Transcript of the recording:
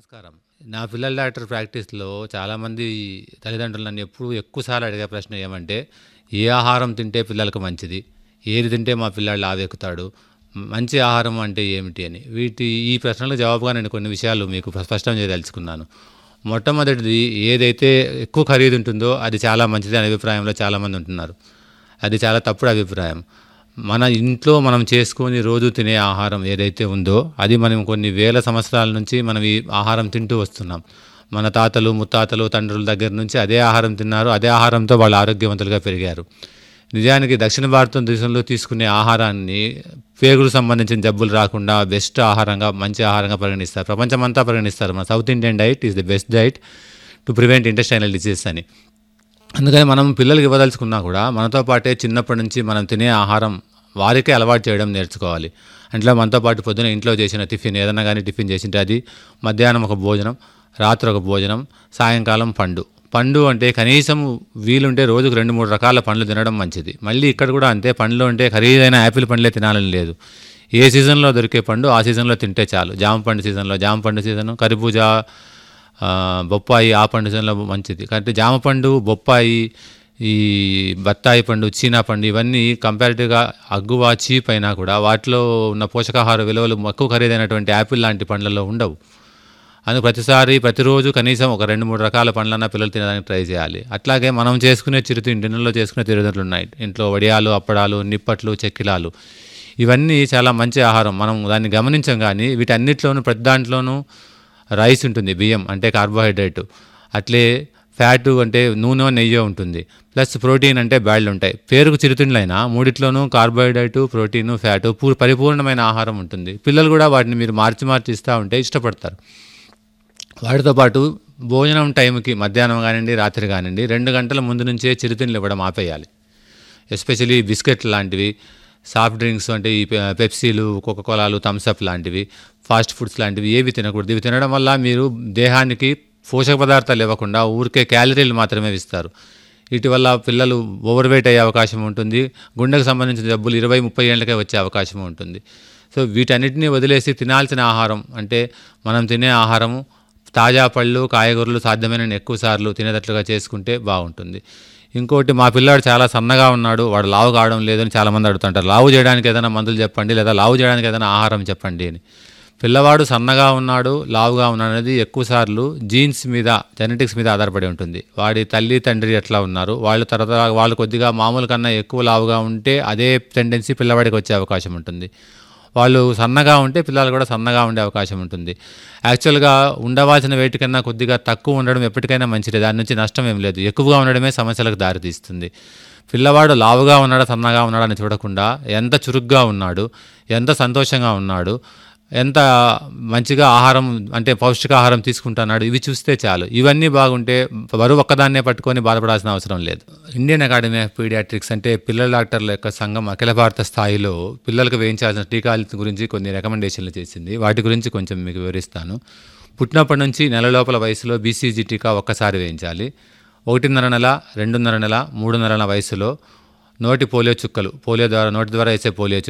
నమస్కారం నా పిల్లల డాక్టర్ ప్రాక్టీస్లో చాలామంది తల్లిదండ్రులు నన్ను ఎప్పుడు ఎక్కువసార్లు అడిగే ప్రశ్న ఏమంటే ఏ ఆహారం తింటే పిల్లలకు మంచిది ఏది తింటే మా పిల్లాడు లావెక్కుతాడు మంచి ఆహారం అంటే ఏమిటి అని వీటి ఈ ప్రశ్నలకు జవాబుగా నేను కొన్ని విషయాలు మీకు స్పష్టం చేయదలుచుకున్నాను మొట్టమొదటిది ఏదైతే ఎక్కువ ఖరీదు ఉంటుందో అది చాలా మంచిది అనే అభిప్రాయంలో చాలామంది ఉంటున్నారు అది చాలా తప్పుడు అభిప్రాయం మన ఇంట్లో మనం చేసుకొని రోజు తినే ఆహారం ఏదైతే ఉందో అది మనం కొన్ని వేల సంవత్సరాల నుంచి మనం ఈ ఆహారం తింటూ వస్తున్నాం మన తాతలు ముత్తాతలు తండ్రుల దగ్గర నుంచి అదే ఆహారం తిన్నారు అదే ఆహారంతో వాళ్ళు ఆరోగ్యవంతులుగా పెరిగారు నిజానికి దక్షిణ భారతదేశంలో తీసుకునే ఆహారాన్ని పేగులకు సంబంధించిన జబ్బులు రాకుండా బెస్ట్ ఆహారంగా మంచి ఆహారంగా పరిగణిస్తారు ప్రపంచమంతా పరిగణిస్తారు మన south Indian diet is the best diet to prevent intestinal diseases అని అందుకని మనం పిల్లలకి ఇవ్వదలుచుకున్నా కూడా మనతో పాటే చిన్నప్పటి నుంచి మనం తినే ఆహారం వారికే అలవాటు చేయడం నేర్చుకోవాలి అంటే మనతో పాటు పొద్దున ఇంట్లో చేసిన టిఫిన్ ఏదైనా కానీ టిఫిన్ చేసింటే అది మధ్యాహ్నం ఒక భోజనం రాత్రి ఒక భోజనం సాయంకాలం పండు పండు అంటే కనీసం వీలుంటే రోజుకు రెండు మూడు రకాల పండ్లు తినడం మంచిది మళ్ళీ ఇక్కడ కూడా అంతే పండ్లు అంటే ఖరీదైన యాపిల్ పండ్లే తినాలని లేదు ఏ సీజన్లో దొరికే పండు ఆ సీజన్లో తింటే చాలు జామ పండు సీజన్లో జామ పండు సీజన్ కరిబూజా ఆ, బొప్పాయి ఆ పండు సీజన్లో మంచిది కాబట్టి జామ పండు బొప్పాయి ఈ బత్తాయి పండు చీనా పండు ఇవన్నీ కంపారిటివ్గా అగ్గువ చీప్ అయినా కూడా వాటిలో ఉన్న పోషకాహార విలువలు ఎక్కువ ఖరీదైనటువంటి యాపిల్ లాంటి పండ్లలో ఉండవు అందుకు ప్రతిసారి ప్రతిరోజు కనీసం ఒక రెండు మూడు రకాల పండ్లన్నా పిల్లలు తినడానికి ట్రై చేయాలి అట్లాగే మనం చేసుకునే చిరుతిండి డిన్నర్లో చేసుకునే చిరుతిండ్లు ఉన్నాయి ఇంట్లో వడియాలు అప్పడాలు నిప్పట్లు చెక్కిలాలు ఇవన్నీ చాలా మంచి ఆహారం మనం దాన్ని గమనించం కానీ వీటన్నిటిలోనూ ప్రతి దాంట్లోనూ రైస్ ఉంటుంది బియ్యం అంటే కార్బోహైడ్రేట్ అట్లే ఫ్యాట్ అంటే నూనె నెయ్యి ఉంటుంది ప్లస్ ప్రోటీన్ అంటే బ్యాళ్ళు ఉంటాయి పేరుకు చిరుతిండ్లైనా మూడిట్లోనూ కార్బోహైడ్రేట్ ప్రోటీన్ ఫ్యాట్ పూ పరిపూర్ణమైన ఆహారం ఉంటుంది పిల్లలు కూడా వాటిని మీరు మార్చి మార్చి ఇస్తూ ఉంటే ఇష్టపడతారు వాటితో పాటు భోజనం టైంకి మధ్యాహ్నం కానివ్వండి రాత్రి కానివ్వండి రెండు గంటల ముందు నుంచే చిరుతిండ్లు ఇవ్వడం ఆపేయాలి ఎస్పెషలీ బిస్కెట్ లాంటివి సాఫ్ట్ డ్రింక్స్ అంటే ఈ పె- పెప్సీలు కోకోకోలాలు థమ్స్అప్ లాంటివి ఫాస్ట్ ఫుడ్స్ లాంటివి ఏవి తినకూడదు ఇవి తినడం వల్ల మీరు దేహానికి పోషక పదార్థాలు ఇవ్వకుండా ఊరికే క్యాలరీలు మాత్రమే ఇస్తారు వీటి వల్ల పిల్లలు ఓవర్ వెయిట్ అయ్యే అవకాశం ఉంటుంది గుండెకు సంబంధించిన జబ్బులు ఇరవై ముప్పై ఏళ్ళకే వచ్చే అవకాశం ఉంటుంది సో వీటన్నిటిని వదిలేసి తినాల్సిన ఆహారం అంటే మనం తినే ఆహారము తాజా పళ్ళు కాయగూరలు సాధ్యమైన ఎక్కువ సార్లు తినేటట్లుగా చేసుకుంటే బాగుంటుంది ఇంకోటి మా పిల్లాడు చాలా సన్నగా ఉన్నాడు వాడు లావు కావడం లేదని చాలామంది అడుగుతుంటారు లావు చేయడానికి ఏదైనా మందులు చెప్పండి లేదా లావు చేయడానికి ఏదైనా ఆహారం చెప్పండి అని పిల్లవాడు సన్నగా ఉన్నాడు లావుగా ఉన్నాడు అనేది ఎక్కువ సార్లు జీన్స్ మీద జెనెటిక్స్ మీద ఆధారపడి ఉంటుంది వాడి తల్లి తండ్రి ఎట్లా ఉన్నారు వాళ్ళు తర్వాత వాళ్ళు కొద్దిగా మామూలు కన్నా ఎక్కువ లావుగా ఉంటే అదే టెండెన్సీ పిల్లవాడికి వచ్చే అవకాశం ఉంటుంది వాళ్ళు సన్నగా ఉంటే పిల్లలు కూడా సన్నగా ఉండే అవకాశం ఉంటుంది యాక్చువల్గా ఉండవలసిన వెయిట్ కన్నా కొద్దిగా తక్కువ ఉండడం ఎప్పటికైనా మంచిది దాని నుంచి నష్టం ఏం లేదు ఎక్కువగా ఉండడమే సమస్యలకు దారితీస్తుంది పిల్లవాడు లావుగా ఉన్నాడా సన్నగా ఉన్నాడా అని చూడకుండా ఎంత చురుగ్గా ఉన్నాడు ఎంత సంతోషంగా ఉన్నాడు ఎంత మంచిగా ఆహారం అంటే పౌష్టికాహారం తీసుకుంటున్నాడు ఇవి చూస్తే చాలు ఇవన్నీ బాగుంటే బరువు ఒక్కదాన్నే పట్టుకొని బాధపడాల్సిన అవసరం లేదు ఇండియన్ అకాడమీ ఆఫ్ పీడియాట్రిక్స్ అంటే పిల్లల డాక్టర్ల యొక్క సంఘం అఖిల భారత స్థాయిలో పిల్లలకు వేయించాల్సిన టీకాల గురించి కొన్ని రికమెండేషన్లు చేసింది వాటి గురించి కొంచెం మీకు వివరిస్తాను పుట్టినప్పటి నుంచి నెల లోపల వయసులో బీసీజీ టీకా ఒక్కసారి వేయించాలి ఒకటిన్నర నెల రెండున్నర నెల మూడున్నర నెల వయసులో నోటి పోలియో చుక్కలు పోలియో ద్వారా నోటి ద్వారా వేసే పోలియో చుక్కలు